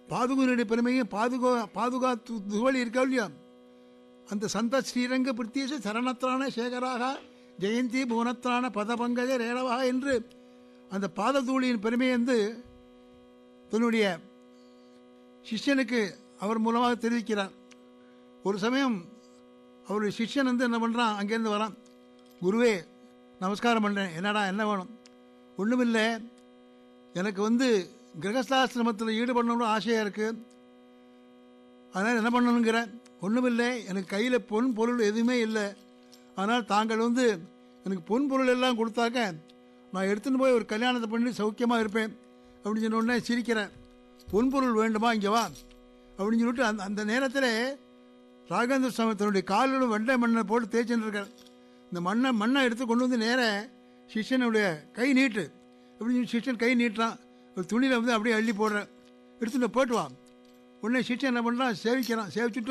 பாதுகனுடைய பெருமையும் பாதுகா பாதுகாத்து துவளி இருக்கா இல்லையா அந்த சந்த ஸ்ரீரங்க பிரித்தீச சரணத்திரான சேகராக ஜெயந்தி புவனத்திரான பதபங்கஜ ரேடவா என்று அந்த பாததூளியின் பெருமையை வந்து தன்னுடைய சிஷ்யனுக்கு அவர் மூலமாக தெரிவிக்கிறார் ஒரு சமயம் அவருடைய சிஷ்யன் வந்து என்ன பண்ணுறான் அங்கேருந்து வரான் குருவே நமஸ்காரம் பண்ணுறேன் என்னடா என்ன வேணும் ஒன்றுமில்லை எனக்கு வந்து கிரகஸ்தாசிரமத்தில் ஈடுபடணும்னு ஆசையாக இருக்குது அதனால் என்ன பண்ணணுங்கிற ஒன்றுமில்லை எனக்கு கையில் பொன் பொருள் எதுவுமே இல்லை ஆனால் தாங்கள் வந்து எனக்கு பொன் பொருள் எல்லாம் கொடுத்தாக்க நான் எடுத்துன்னு போய் ஒரு கல்யாணத்தை பண்ணி சௌக்கியமாக இருப்பேன் அப்படின்னு சொன்ன உடனே சிரிக்கிறேன் பொன் பொருள் வேண்டுமா இங்கே வா அப்படின்னு சொல்லிட்டு அந்த அந்த நேரத்தில் ராகேந்திர சுவாமி தன்னுடைய காலிலும் வெண்டை மண்ணை போட்டு தேய்ச்சின்னு இருக்கார் இந்த மண்ணை மண்ணை எடுத்து கொண்டு வந்து நேர சிஷ்யனுடைய கை நீட்டு அப்படின்னு சொல்லி சிஷ்யன் கை நீட்டுறான் ஒரு துணியில் வந்து அப்படியே அள்ளி போடுறேன் எடுத்துட்டு போட்டு வா உடனே சிஷ்யன் என்ன பண்ணுறான் சேவிக்கிறான் சேவிச்சுட்டு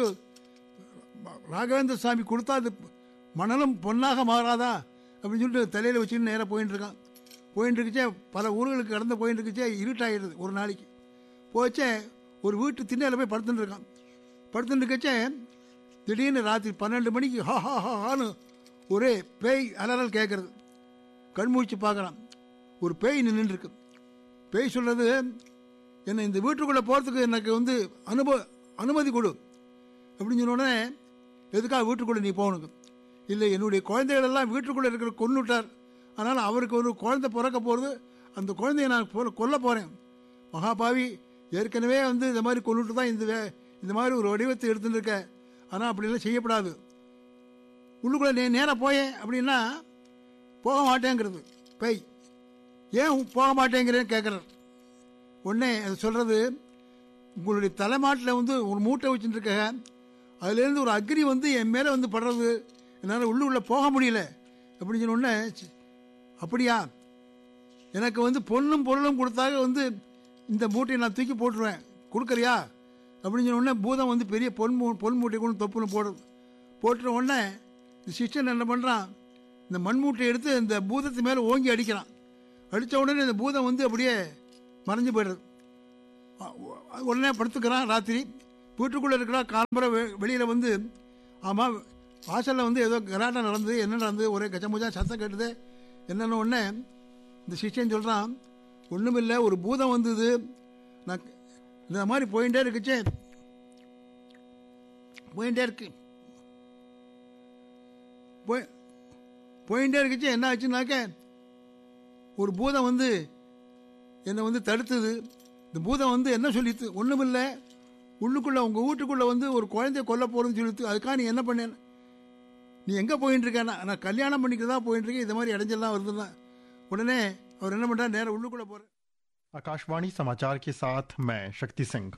ராகவேந்திர சுவாமி கொடுத்தா அது மணலும் பொன்னாக மாறாதா அப்படின்னு சொல்லிட்டு தலையில் வச்சுன்னு நேராக போயின்னு இருக்கான் போயின்னு இருக்குச்சே பல ஊர்களுக்கு கடந்து போயின்னு இருக்குச்சே இருட்டாயிடுது ஒரு நாளைக்கு போச்சே ஒரு வீட்டு திண்ணையில் போய் படுத்துட்டு இருக்கான் படுத்துட்டு இருக்கச்சே திடீர்னு ராத்திரி பன்னெண்டு மணிக்கு ஹா ஹா ஹா ஹான்னு ஒரே பேய் அலறல் கேட்கறது கண்மூச்சு பார்க்குறான் ஒரு பேய் நின்றுட்டு இருக்கு பேய் சொல்றது என்னை இந்த வீட்டுக்குள்ளே போகிறதுக்கு எனக்கு வந்து அனுபவ அனுமதி கொடு அப்படின்னு சொன்ன உடனே எதுக்காக வீட்டுக்குள்ளே நீ போகணுங்க இல்லை என்னுடைய குழந்தைகள் எல்லாம் வீட்டுக்குள்ளே இருக்கிற கொன்னுட்டார் அதனால் அவருக்கு ஒரு குழந்தை பிறக்க போகிறது அந்த குழந்தைய நான் கொ- கொல்ல போகிறேன் மகாபாவி ஏற்கனவே வந்து இந்த மாதிரி கொண்டுட்டு தான் இந்த வே- இந்த மாதிரி ஒரு வடிவத்தை எடுத்துட்டு இருக்க ஆனால் அப்படிலாம் செய்யப்படாது உள்ளுக்குள்ளே நீ நேராக போயேன் அப்படின்னா போக மாட்டேங்கிறது பேய் ஏன் போக மாட்டேங்கிறேன்னு கேட்குறார் உடனே அது சொல்கிறது உங்களுடைய தலைமாட்டில் வந்து ஒரு மூட்டை வச்சுட்டு இருக்க அதுலேருந்து ஒரு அக்னி வந்து என் மேலே வந்து படுறது என்னால் உள்ளுக்குள்ளே போக முடியல அப்படின்னு சொன்ன உடனே சி- அப்படியா எனக்கு வந்து பொண்ணும் பொருளும் கொடுத்தாக வந்து இந்த மூட்டையை நான் தூக்கி போட்டுருவேன் கொடுக்குறியா அப்படின்னு சொன்ன உடனே பூதம் வந்து பெரிய பொன் மூ பொன் மூட்டை கொண்டு தொப்புன்னு போடுது போட்டுற உடனே இந்த சிஷ்யன் என்ன பண்ணுறான் இந்த மண் மூட்டையை எடுத்து இந்த பூதத்து மேலே ஓங்கி அடிக்கிறான் அடித்த உடனே இந்த பூதம் வந்து அப்படியே மறைஞ்சு போயிடுறது அ- உ- உடனே படுத்துக்கிறான் ராத்திரி வீட்டுக்குள்ளே இருக்கிறா காலம்பரை வெளியில் வந்து ஆமாம் வாசலில் வந்து ஏதோ கராட்டா நடந்தது என்ன நடந்தது ஒரே கச்சமுச்சா சத்தம் கேட்டது என்னென்ன உடனே இந்த சிஷ்யன் சொல்கிறான் ஒன்றுமில்லை ஒரு பூதம் வந்தது நான் இந்த மாதிரி போயிட்டே இருக்குச்சே போயிட்டே இருக்கு போய் போயிட்டே இருக்குச்சு என்ன ஆச்சுன்னாக்க ஒரு பூதம் வந்து என்னை வந்து தடுத்தது இந்த பூதம் வந்து என்ன சொல்லித்து ஒன்றுமில்லை உள்ளுக்குள்ளே உங்கள் வீட்டுக்குள்ளே வந்து ஒரு குழந்தைய கொல்ல போகிறேன்னு சொல்லித்து அதுக்காக நீ என்ன பண்ணேன் நீ எங்கே போயின்னு இருக்கேன்னா நான் கல்யாணம் பண்ணிட்டு தான் போயின்னு இருக்கேன் இந்த மாதிரி இடைஞ்சல்லாம் வருதுன்னா உடனே அவர் என்ன பண்ணுறாரு நேரா உள்ளுக்குள்ளே போகிறேன் आकाशवाणी समाचार के साथ मैं शक्ति सिंह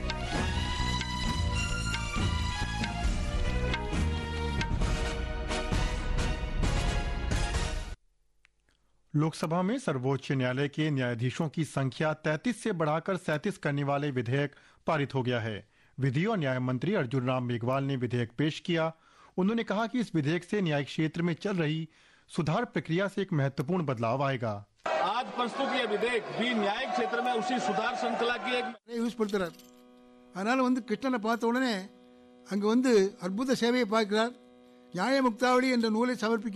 लोकसभा में सर्वोच्च न्यायालय के न्यायाधीशों की संख्या 33 से बढ़ाकर 37 करने वाले विधेयक पारित हो गया है विधि और न्याय मंत्री अर्जुन राम मेघवाल ने विधेयक पेश किया उन्होंने कहा कि इस विधेयक से न्यायिक क्षेत्र में चल रही सुधार प्रक्रिया से एक महत्वपूर्ण बदलाव आएगा आज प्रस्तुत ये विधेयक भी न्यायिक क्षेत्र में उसी सुधार श्रृंखला की एक யூஸ் படுத்துறார் அதனால் வந்து கிருஷ்ணனை பார்த்த உடனே அங்கே வந்து அற்புத சேவையை பார்க்கிறார் நியாய முக்தாவளி என்ற நூலை சமர்ப்பிக்க